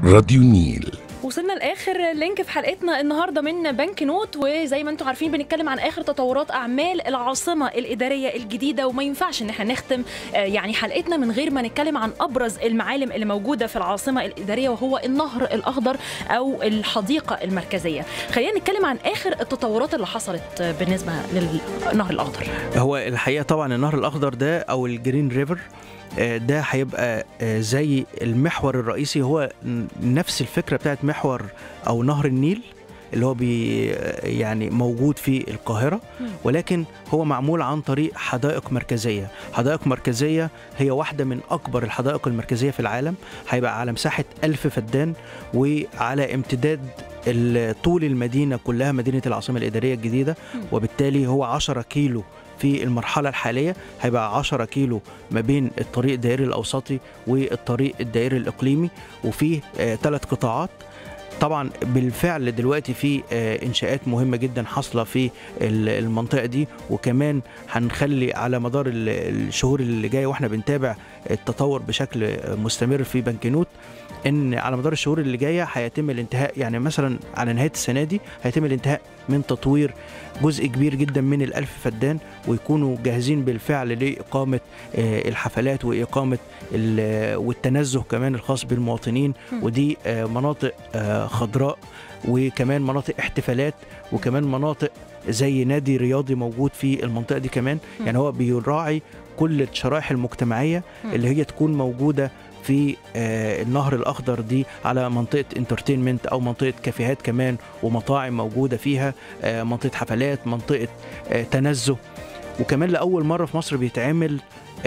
راديو النيل وصلنا لاخر لينك في حلقتنا النهارده من بنك نوت وزي ما انتم عارفين بنتكلم عن اخر تطورات اعمال العاصمه الاداريه الجديده وما ينفعش ان احنا نختم آه، يعني حلقتنا من غير ما نتكلم عن ابرز المعالم اللي موجوده في العاصمه الاداريه وهو النهر الاخضر او الحديقه المركزيه خلينا نتكلم عن اخر التطورات اللي حصلت آه، بالنسبه للنهر الاخضر هو الحقيقه طبعا النهر الاخضر ده او الجرين ريفر آه، ده هيبقى آه، زي المحور الرئيسي هو ن- نفس الفكره بتاعت محور او نهر النيل اللي هو بي يعني موجود في القاهره مم. ولكن هو معمول عن طريق حدائق مركزيه حدائق مركزيه هي واحده من اكبر الحدائق المركزيه في العالم هيبقى على مساحه ألف فدان وعلى امتداد ال- طول المدينه كلها مدينه العاصمه الاداريه الجديده مم. وبالتالي هو 10 كيلو في المرحلة الحالية هيبقى 10 كيلو ما بين الطريق الدائري الأوسطي والطريق الدائري الإقليمي وفيه ثلاث قطاعات طبعا بالفعل دلوقتي في آه، انشاءات مهمه جدا حاصله في ال- المنطقه دي وكمان هنخلي على مدار ال- الشهور اللي جايه واحنا بنتابع التطور بشكل آه، مستمر في بنكنوت ان على مدار الشهور اللي جايه هيتم الانتهاء يعني مثلا على نهايه السنه دي هيتم الانتهاء من تطوير جزء كبير جدا من الألف فدان ويكونوا جاهزين بالفعل لإقامة آه، الحفلات وإقامة ال- والتنزه كمان الخاص بالمواطنين مم. ودي آه، مناطق آه، خضراء وكمان مناطق احتفالات وكمان مناطق زي نادي رياضي موجود في المنطقة دي كمان مم. يعني هو بيراعي كل الشرائح المجتمعية مم. اللي هي تكون موجودة في آه، النهر الأخضر دي على منطقة انترتينمنت أو منطقة كافيهات كمان ومطاعم موجودة فيها آه، منطقة حفلات منطقة آه، تنزه وكمان لأول مرة في مصر بيتعمل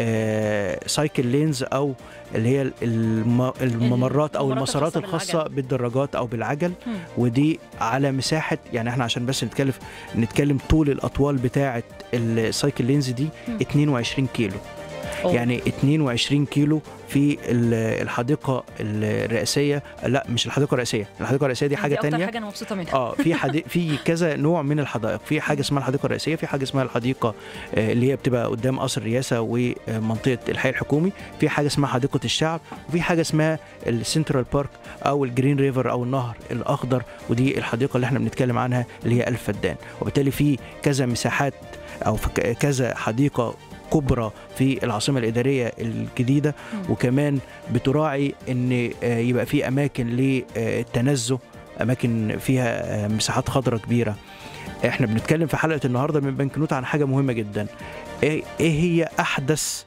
آه، سايكل لينز أو اللي هي الم- الممرات أو الممرات المسارات الخاصة الخاصة بالعجل. بالدراجات أو بالعجل مم. ودي على مساحة يعني احنا عشان بس نتكلم نتكلم طول الأطوال بتاعة السايكل لينز دي مم. 22 كيلو أوه. يعني 22 كيلو في ال- الحديقة الرئاسية لا مش الحديقة الرئاسية الحديقة الرئاسية دي حاجة أكتر تانية حاجه انا مبسوطه منها اه في حدي... في كذا نوع من الحدائق في حاجه اسمها الحديقه الرئيسيه في حاجه اسمها الحديقه آه، اللي هي بتبقى قدام قصر الرئاسه ومنطقه الحي الحكومي في حاجه اسمها حديقه الشعب وفي حاجه اسمها السنترال بارك او الجرين ريفر او النهر الاخضر ودي الحديقه اللي احنا بنتكلم عنها اللي هي ألف فدان وبالتالي في كذا مساحات او في ك- كذا حديقه كبرى في العاصمه الاداريه الجديده مم. وكمان بتراعي ان آه، يبقى في اماكن للتنزه اماكن فيها آه، مساحات خضراء كبيره احنا بنتكلم في حلقه النهارده من بنك نوت عن حاجه مهمه جدا ايه إيه هي احدث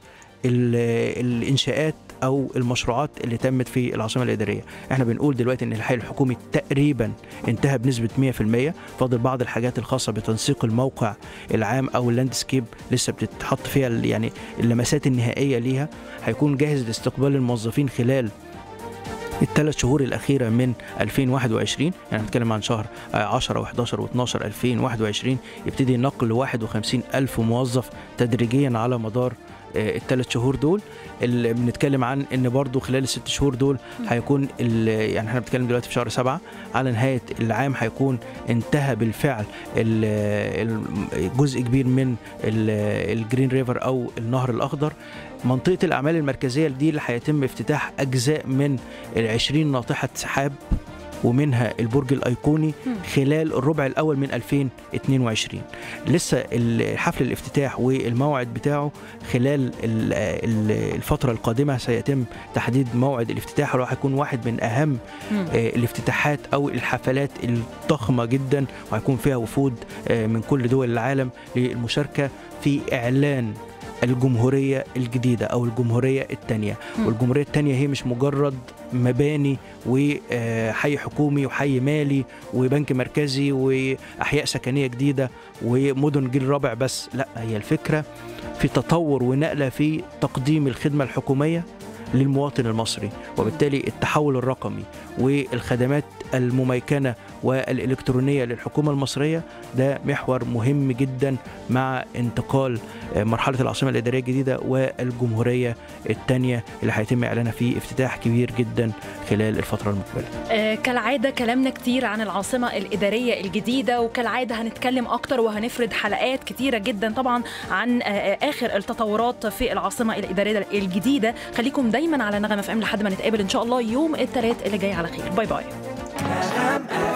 ال- الانشاءات او المشروعات اللي تمت في العاصمه الاداريه احنا بنقول دلوقتي ان الحي الحكومي تقريبا انتهى بنسبه 100% فاضل بعض الحاجات الخاصه بتنسيق الموقع العام او اللاندسكيب لسه بتتحط فيها ال- يعني اللمسات النهائيه ليها هيكون جاهز لاستقبال الموظفين خلال الثلاث شهور الأخيرة من 2021 يعني بنتكلم عن شهر آه، 10 و11 و12 2021 يبتدي نقل 51 ألف موظف تدريجيا على مدار آه، الثلاث شهور دول اللي بنتكلم عن ان برضو خلال الست شهور دول مم. هيكون ال- يعني احنا بنتكلم دلوقتي في شهر سبعة على نهاية العام هيكون انتهى بالفعل ال- ال- جزء كبير من ال- الجرين ريفر او النهر الاخضر منطقة الأعمال المركزية دي اللي هيتم افتتاح أجزاء من العشرين ناطحة سحاب ومنها البرج الأيقوني مم. خلال الربع الأول من 2022 لسه ال- حفل الافتتاح والموعد بتاعه خلال ال- ال- الفترة القادمة سيتم تحديد موعد الافتتاح اللي هو هيكون واحد من أهم مم. آه، الافتتاحات او الحفلات الضخمه جدا وهيكون فيها وفود آه، من كل دول العالم للمشاركه في اعلان الجمهوريه الجديده او الجمهوريه الثانيه مم. والجمهوريه الثانيه هي مش مجرد مباني وحي حكومي وحي مالي وبنك مركزي واحياء سكنيه جديده ومدن جيل رابع بس لا هي الفكره في تطور ونقله في تقديم الخدمه الحكوميه للمواطن المصري وبالتالي التحول الرقمي والخدمات المميكنه والالكترونيه للحكومه المصريه ده محور مهم جدا مع انتقال مرحله العاصمه الاداريه الجديده والجمهوريه الثانيه اللي هيتم اعلانها في افتتاح كبير جدا خلال الفتره المقبله. آه كالعاده كلامنا كتير عن العاصمه الاداريه الجديده وكالعاده هنتكلم اكتر وهنفرد حلقات كتيره جدا طبعا عن آه اخر التطورات في العاصمه الاداريه الجديده خليكم دايما على نغم اف ام لحد ما نتقابل ان شاء الله يوم الثلاث اللي جاي على خير باي باي